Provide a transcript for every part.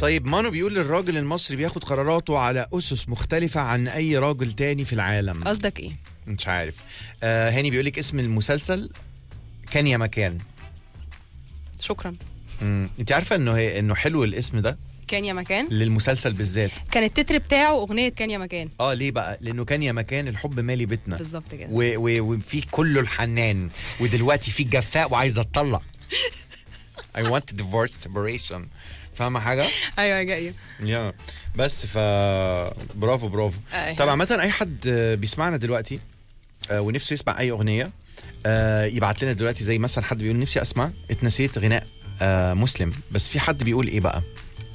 طيب مانو بيقول الراجل المصري بياخد قراراته على اسس مختلفه عن اي راجل تاني في العالم قصدك ايه مش عارف آه هاني بيقول لك اسم المسلسل كان يا مكان شكرا مم. انت عارفه انه هي انه حلو الاسم ده كان يا مكان للمسلسل بالذات كان التتر بتاعه اغنيه كان يا مكان اه ليه بقى لانه كان يا مكان الحب مالي بيتنا بالظبط كده و- و- وفي كله الحنان ودلوقتي في جفاء وعايزه اتطلق I want divorce separation فاهمه حاجه؟ ايوه جايه يا بس ف برافو برافو أي. طب عامة أي حد آه، بيسمعنا دلوقتي آه، ونفسه يسمع أي أغنية آه، يبعت لنا دلوقتي زي مثلا حد بيقول نفسي أسمع اتنسيت غناء آه، مسلم بس في حد بيقول إيه بقى؟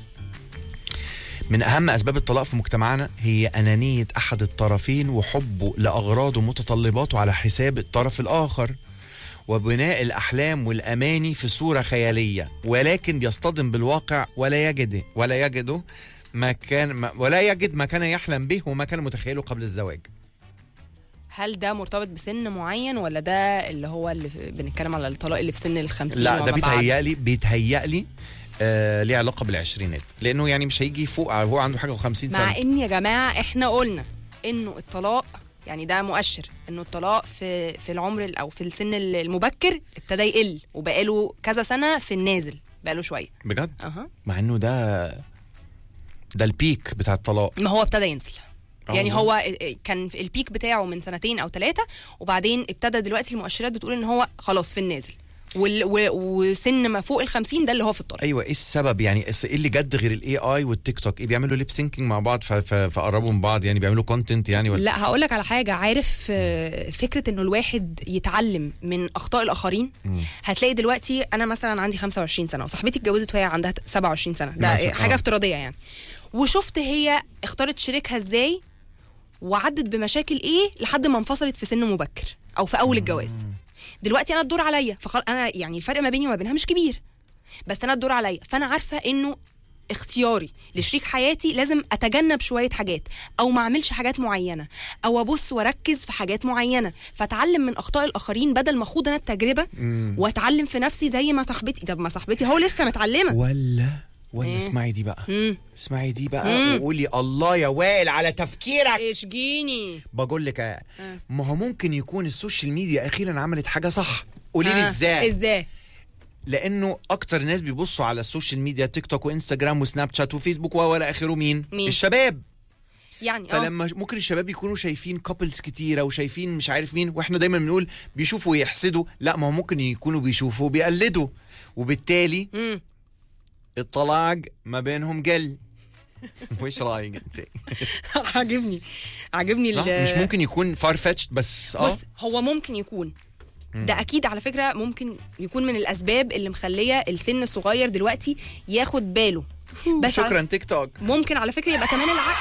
من أهم أسباب الطلاق في مجتمعنا هي أنانية أحد الطرفين وحبه لأغراضه ومتطلباته على حساب الطرف الآخر وبناء الأحلام والأماني في صورة خيالية ولكن بيصطدم بالواقع ولا يجد ولا يجده ما كان ما ولا يجد ما كان يحلم به وما كان متخيله قبل الزواج هل ده مرتبط بسن معين ولا ده اللي هو اللي في- بنتكلم على الطلاق اللي في سن ال 50 لا ده وما بعد؟ بيتهيألي بيتهيألي آه ليه علاقة بالعشرينات لأنه يعني مش هيجي فوق هو عنده حاجة و50 مع سنة ان يا جماعه احنا قلنا انه الطلاق يعني ده مؤشر انه الطلاق في في العمر ال- او في السن ال- المبكر ابتدى يقل وبقاله كذا سنه في النازل بقاله شويه بجد اها مع انه ده ده البيك بتاع الطلاق ما هو ابتدى ينزل آه يعني والله. هو كان في البيك بتاعه من سنتين او ثلاثه وبعدين ابتدى دلوقتي المؤشرات بتقول ان هو خلاص في النازل وال و وسن ما فوق ال 50 ده اللي هو في الطلاق ايوه ايه السبب يعني إس- ايه اللي جد غير الاي اي والتيك توك ايه بيعملوا ليب سينكينج مع بعض ف- ف- فقربوا من بعض يعني بيعملوا كونتنت يعني ولا لا هقول لك على حاجه عارف آه، فكره انه الواحد يتعلم من اخطاء الاخرين هتلاقي دلوقتي انا مثلا عندي 25 سنه وصاحبتي اتجوزت وهي عندها 27 سنه ده مثلاً، حاجه آه. افتراضيه يعني وشفت هي اختارت شريكها ازاي وعدت بمشاكل ايه لحد ما انفصلت في سن مبكر او في اول الجواز دلوقتي انا الدور عليا فخل... انا يعني الفرق ما بيني وما بينها مش كبير بس انا الدور عليا فانا عارفه انه اختياري لشريك حياتي لازم اتجنب شويه حاجات او ما اعملش حاجات معينه او ابص واركز في حاجات معينه فاتعلم من اخطاء الاخرين بدل ما اخوض انا التجربه واتعلم في نفسي زي ما صاحبتي طب ما صاحبتي هو لسه متعلمه ولا ولا إيه؟ اسمعي دي بقى مم. اسمعي دي بقى وقولي الله يا وائل على تفكيرك اشجيني بقول لك آه، ما هو ممكن يكون السوشيال ميديا اخيرا عملت حاجه صح قولي لي آه، ازاي ازاي لانه اكتر ناس بيبصوا على السوشيال ميديا تيك توك وانستجرام وسناب شات وفيسبوك ولا اخره مين مين؟ الشباب يعني اه فلما ممكن الشباب يكونوا شايفين كابلز كتيره وشايفين مش عارف مين واحنا دايما بنقول بيشوفوا ويحسدوا لا ما هو ممكن يكونوا بيشوفوا وبيقلدوا وبالتالي مم. الطلاق ما بينهم قل وش رايك انت؟ عاجبني عاجبني صح؟ ال- مش ممكن يكون فار فيتشد بس اه بص هو ممكن يكون ده اكيد على فكره ممكن يكون من الاسباب اللي مخليه السن الصغير دلوقتي ياخد باله بس شكرا على تيك توك ممكن على فكره يبقى كمان العكس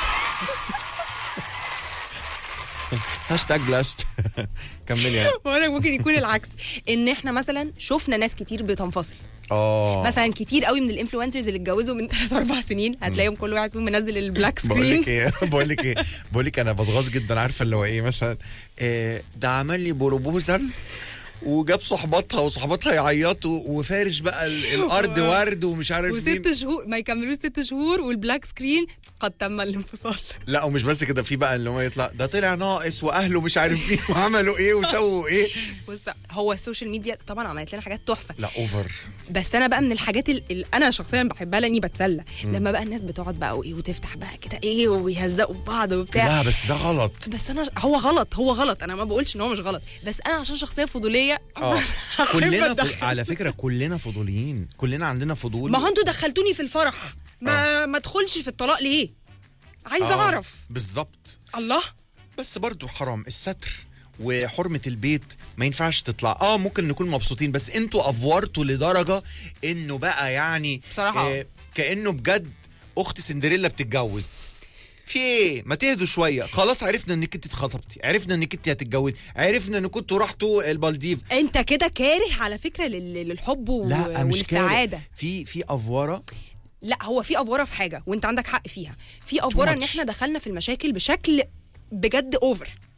هاشتاج بلاست كملي يعني وانا ممكن يكون العكس ان احنا مثلا شفنا ناس كتير بتنفصل اه مثلا كتير قوي من الانفلونسرز اللي اتجوزوا من 3 4 سنين هتلاقيهم كل واحد فيهم منزل البلاك بقول سكرين لك ايه بقول لك ايه بقول لك انا بتغاظ جدا عارفه اللي هو ايه مثلا إيه ده عمل لي بروبوزل وجاب صحباتها وصحباتها يعيطوا وفارش بقى ال- الارض ورد ومش عارف مين وست شهور ما يكملوش ست شهور والبلاك سكرين قد تم الانفصال لا ومش بس كده في بقى اللي هو يطلع ده طلع ناقص واهله مش عارف مين وعملوا ايه وسووا ايه بص هو السوشيال ميديا طبعا عملت لنا حاجات تحفه لا اوفر بس انا بقى من الحاجات اللي انا شخصيا بحبها لاني بتسلى لما بقى الناس بتقعد بقى وايه وتفتح بقى كده ايه ويهزقوا في بعض وبتاع لا بس ده غلط بس انا هو غلط هو غلط انا ما بقولش ان هو مش غلط بس انا عشان شخصيه فضوليه اه أحب كلنا أتدخل. ف... على فكره كلنا فضوليين كلنا عندنا فضول ما هو انتوا دخلتوني في الفرح ما ما ادخلش في الطلاق ليه عايزه آه، اعرف بالظبط الله بس برضو حرام الستر وحرمة البيت ما ينفعش تطلع اه ممكن نكون مبسوطين بس انتوا افورتوا لدرجة انه بقى يعني بصراحة. آه كأنه بجد اخت سندريلا بتتجوز في ايه ما تهدوا شوية خلاص عرفنا انك انت اتخطبتي عرفنا انك انت هتتجوزي عرفنا ان كنتوا رحتوا البالديف انت كده كاره على فكره لل- للحب و- لا مش كده والسعاده في في افوره لا هو في افوره في حاجه وانت عندك حق فيها في افوره ان much. احنا دخلنا في المشاكل بشكل بجد اوفر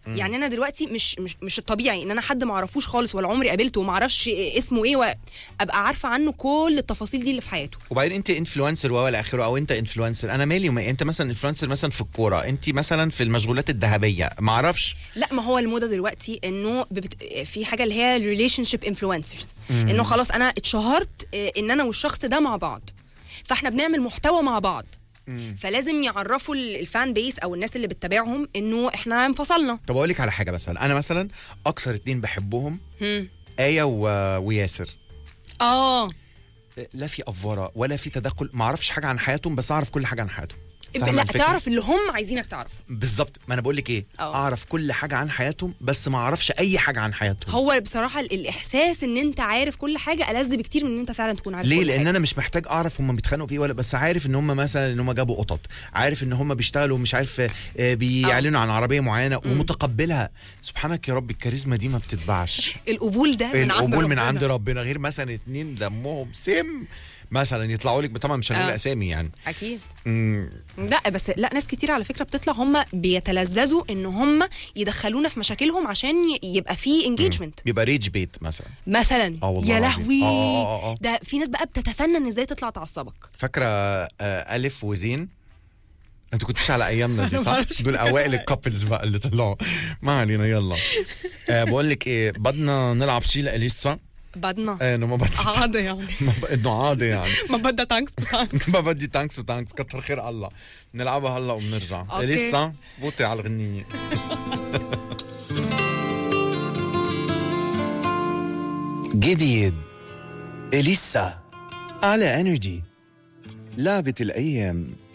يعني انا دلوقتي مش مش مش الطبيعي ان انا حد ما اعرفوش خالص ولا عمري قابلته وما اعرفش اسمه ايه وابقى عارفه عنه كل التفاصيل دي اللي في حياته وبعدين انت انفلونسر والى اخره او انت انفلونسر انا مالي وما انت مثلا انفلونسر مثلا في الكوره انت مثلا في المشغولات الذهبيه ما اعرفش لا ما هو الموضه دلوقتي انه ببت... في حاجه اللي هي ريليشن شيب انفلونسرز انه خلاص انا اتشهرت آه، ان انا والشخص ده مع بعض فاحنا بنعمل محتوى مع بعض فلازم يعرفوا ال- الفان بيس او الناس اللي بتتابعهم انه احنا انفصلنا طب اقول لك على حاجه مثلا انا مثلا اكثر اتنين بحبهم هم. ايه و... وياسر اه لا في افوره ولا في تدخل ما اعرفش حاجه عن حياتهم بس اعرف كل حاجه عن حياتهم فاهمة لا الفكرة؟ تعرف اللي هم عايزينك تعرف بالظبط ما انا بقول لك ايه أه. اعرف كل حاجه عن حياتهم بس ما اعرفش اي حاجه عن حياتهم هو بصراحه ال- الاحساس ان انت عارف كل حاجه ألذ بكتير من ان انت فعلا تكون عارف ليه كل لان حاجة. انا مش محتاج اعرف هم بيتخانقوا في ايه ولا بس عارف ان هم مثلا ان هم جابوا قطط عارف ان هم بيشتغلوا مش عارف آه، بيعلنوا عن عربيه معينه ومتقبلها سبحانك يا رب الكاريزما دي ما بتتباعش القبول ده من عند القبول من ربنا. عند ربنا غير مثلا اتنين دمهم سم مثلا يطلعوا لك طبعا مش هنقول آه. اسامي يعني اكيد مم، لا بس لا ناس كتير على فكره بتطلع هم بيتلذذوا ان هم يدخلونا في مشاكلهم عشان ي- يبقى في انجيجمنت بيبقى ريج بيت مثلا مثلا آه والله يا العظيم. لهوي آه، آه، آه. ده في ناس بقى بتتفنن ازاي تطلع تعصبك فاكره آه، الف وزين انت كنتش على ايامنا دي أنا صح؟ معرفش دول اوائل الكابلز بقى اللي طلعوا ما علينا يلا آه بقول لك ايه بدنا نلعب شيء لاليسا بدنا آه انه ما بدي عادي يعني ما ب- انه عادي يعني ما بدها تانكس تانكس ما بدي تانكس وتانكس كتر خير الله بنلعبها هلا وبنرجع أوكي. اليسا فوتي على الغنية جديد اليسا على انرجي لعبة الايام